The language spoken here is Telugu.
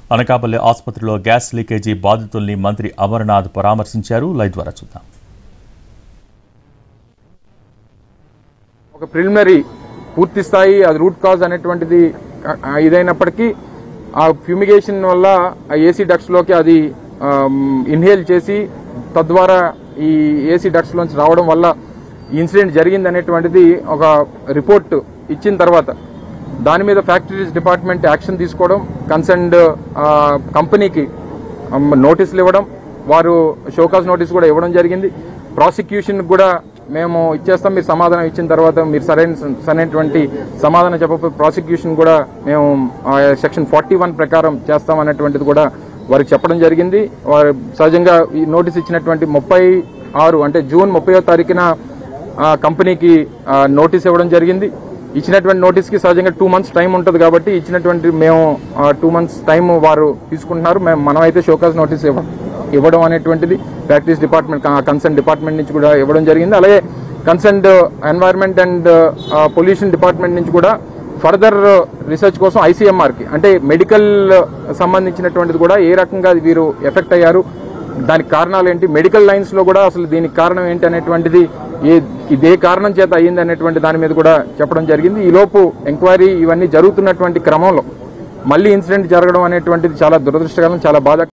అనకాపల్లి ఆసుపత్రిలో గ్యాస్ లీకేజీ బాధితుల్ని మంత్రి అమర్నాథ్ పరామర్శించారు లైవ్ ద్వారా చూద్దాం ఒక ప్రిలిమినరీ పూర్తి స్థాయి అది రూట్ కాజ్ అనేటువంటిది ఆ, ఆ, ఇదైనప్పటికీ ఆ ఫ్యూమిగేషన్ వల్ల ఆ ఏసీ డక్ట్స్ లోకి అది ఇన్హేల్ చేసి తద్వారా ఈ ఏసీ డక్ట్స్ లోంచి రావడం వల్ల ఇన్సిడెంట్ జరిగింది అనేటువంటిది ఒక రిపోర్ట్ ఇచ్చిన తర్వాత దాని మీద ఫ్యాక్టరీస్ డిపార్ట్మెంట్ యాక్షన్ తీసుకోవడం కన్సర్న్డ్ కంపెనీకి నోటీసులు ఇవ్వడం వారు షోకాజ్ నోటీస్ కూడా ఇవ్వడం జరిగింది ప్రాసిక్యూషన్ కూడా మేము ఇచ్చేస్తాం మీరు సమాధానం ఇచ్చిన తర్వాత మీరు సరైన సరైనటువంటి సమాధానం చెప్పకపోతే ప్రాసిక్యూషన్ కూడా మేము సెక్షన్ ఫార్టీ వన్ ప్రకారం చేస్తాం అనేటువంటిది కూడా వారికి చెప్పడం జరిగింది వారు సహజంగా ఈ నోటీస్ ఇచ్చినటువంటి ముప్పై ఆరు అంటే జూన్ ముప్పయో తారీఖున ఆ, కంపెనీకి ఆ, నోటీస్ ఇవ్వడం జరిగింది ఇచ్చినటువంటి నోటీస్కి సహజంగా టూ మంత్స్ టైం ఉంటుంది కాబట్టి ఇచ్చినటువంటి మేము టూ మంత్స్ టైం వారు తీసుకుంటున్నారు మేము మనమైతే షోకాస్ నోటీస్ ఇవ్వ ఇవ్వడం అనేటువంటిది ప్రాక్టీస్ డిపార్ట్మెంట్ కన్సర్న్ డిపార్ట్మెంట్ నుంచి కూడా ఇవ్వడం జరిగింది అలాగే concern environment and pollution department నుంచి కూడా ఫర్దర్ రీసెర్చ్ కోసం ఐసీఎంఆర్కి అంటే మెడికల్ సంబంధించినటువంటిది కూడా ఏ రకంగా వీరు ఎఫెక్ట్ అయ్యారు దానికి కారణాలు ఏంటి మెడికల్ లైన్స్ లో కూడా అసలు దీనికి కారణం ఏంటి అనేటువంటిది ఏ ఇదే కారణం చేత అయ్యింది అనేటువంటి దాని మీద కూడా చెప్పడం జరిగింది ఈ లోపు ఎంక్వైరీ ఇవన్నీ జరుగుతున్నటువంటి క్రమంలో మళ్ళీ ఇన్సిడెంట్ జరగడం అనేటువంటిది చాలా దురదృష్టకరం చాలా బాధ